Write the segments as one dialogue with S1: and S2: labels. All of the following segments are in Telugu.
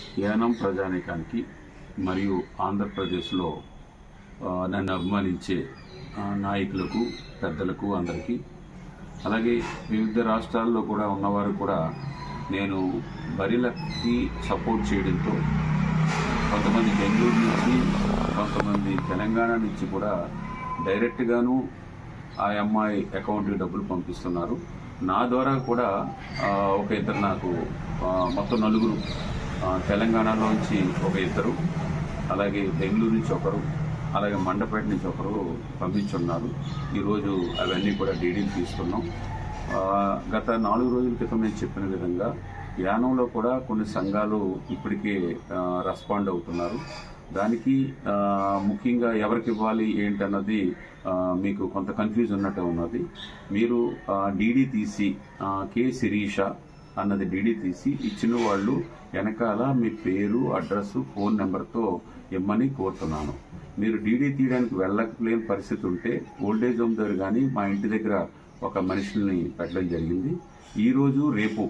S1: యానం ప్రజానీకానికి మరియు ఆంధ్రప్రదేశ్లో ఆ, నన్ను అభిమానించే ఆ, నాయకులకు పెద్దలకు అందరికీ అలాగే వివిధ రాష్ట్రాల్లో కూడా ఉన్నవారు కూడా నేను బరిలకి సపోర్ట్ చేయడంతో కొంతమంది బెంగళూరు నుంచి కొంతమంది తెలంగాణ నుంచి కూడా డైరెక్ట్గాను ఆ అమ్మాయి అకౌంట్కి డబ్బులు పంపిస్తున్నారు నా ద్వారా కూడా ఆ, ఒక ఇద్దరు నాకు ఆ, మొత్తం నలుగురు ఆ, తెలంగాణలోంచి ఒక ఇద్దరు అలాగే బెంగళూరు నుంచి ఒకరు అలాగే మండపేట నుంచి ఒకరు పంపించున్నారు ఈరోజు అవన్నీ కూడా డీడీలు తీస్తున్నాం ఆ, గత నాలుగు రోజుల క్రితం నేను చెప్పిన విధంగా యానంలో కూడా కొన్ని సంఘాలు ఇప్పటికే ఆ, రెస్పాండ్ అవుతున్నారు దానికి ఆ, ముఖ్యంగా ఎవరికి ఇవ్వాలి ఏంటన్నది ఆ, మీకు కొంత కన్ఫ్యూజ్ ఉన్నట్టు ఉన్నది మీరు డీడీ తీసి ఆ, కె శిరీష అన్నది డీడీ తీసి ఇచ్చిన వాళ్ళు వెనకాల మీ పేరు అడ్రస్ ఫోన్ నెంబర్తో ఇమ్మని కోరుతున్నాను మీరు డీడీ తీయడానికి వెళ్ళలేని పరిస్థితి ఉంటే ఓల్డేజ్ హోమ్ దగ్గర కానీ మా ఇంటి దగ్గర ఒక మనిషిని పెట్టడం జరిగింది ఈరోజు రేపు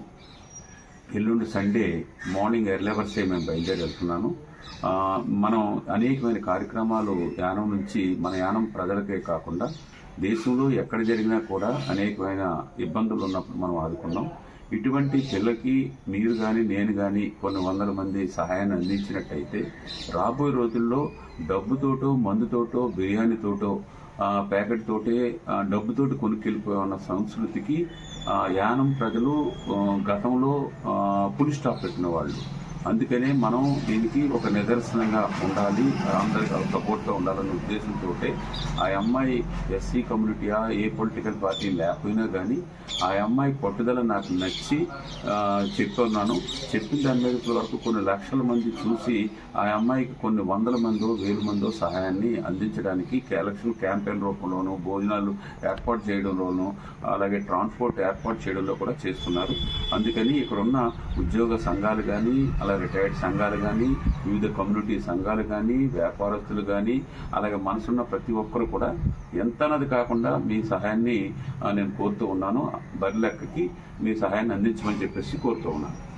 S1: ఎల్లుండి సండే మార్నింగ్ ఎర్లెవర్సే మేము బయలుదేరి వెళ్తున్నాను ఆ, మనం అనేకమైన కార్యక్రమాలు యానం నుంచి మన యానం ప్రజలకే కాకుండా దేశంలో ఎక్కడ జరిగినా కూడా అనేకమైన ఇబ్బందులు ఉన్నప్పుడు మనం ఆదుకున్నాం ఇటువంటి పిల్లకి మీరు కానీ నేను కానీ కొన్ని వందల మంది సహాయాన్ని అందించినట్టయితే రాబోయే రోజుల్లో డబ్బుతోటో మందుతోటో బిర్యానీతోటో ఆ, ప్యాకెట్ తోటే ఆ, డబ్బుతోటి కొనుక్కెళ్ళిపోయి ఉన్న సంస్కృతికి ఆ, యానం ప్రజలు ఆ, గతంలో ఆ, పులి స్టాప్ పెట్టిన వాళ్ళు అందుకనే మనం దీనికి ఒక నిదర్శనంగా ఉండాలి అందరికి సపోర్ట్గా ఉండాలనే ఉద్దేశంతో ఆ అమ్మాయి ఎస్సీ కమ్యూనిటీయా ఏ పొలిటికల్ పార్టీ లేకపోయినా కానీ ఆ అమ్మాయి పట్టుదల నాకు నచ్చి ఆ, చెప్తున్నాను చెప్పిన దాని మీద ఇప్పటి వరకు కొన్ని లక్షల మంది చూసి ఆ అమ్మాయికి కొన్ని వందల మందో వేల మందో సహాయాన్ని అందించడానికి ఎలక్షన్ క్యాంపెయిన్ రూపంలోనూ భోజనాలు ఏర్పాటు చేయడంలోనూ అలాగే ట్రాన్స్పోర్ట్ ఏర్పాటు చేయడంలో కూడా చేస్తున్నారు అందుకని ఇక్కడ ఉన్న ఉద్యోగ సంఘాలు కానీ అలా రిటైర్డ్ సంఘాలు కానీ వివిధ కమ్యూనిటీ సంఘాలు కానీ వ్యాపారస్తులు కానీ అలాగే మనసున్న ప్రతి ఒక్కరు కూడా ఎంత అన్నది కాకుండా మీ సహాయాన్ని ఆ, నేను కోరుతూ ఉన్నాను బరిలెక్కకి మీ సహాయాన్ని అందించమని చెప్పేసి కోరుతూ ఉన్నాను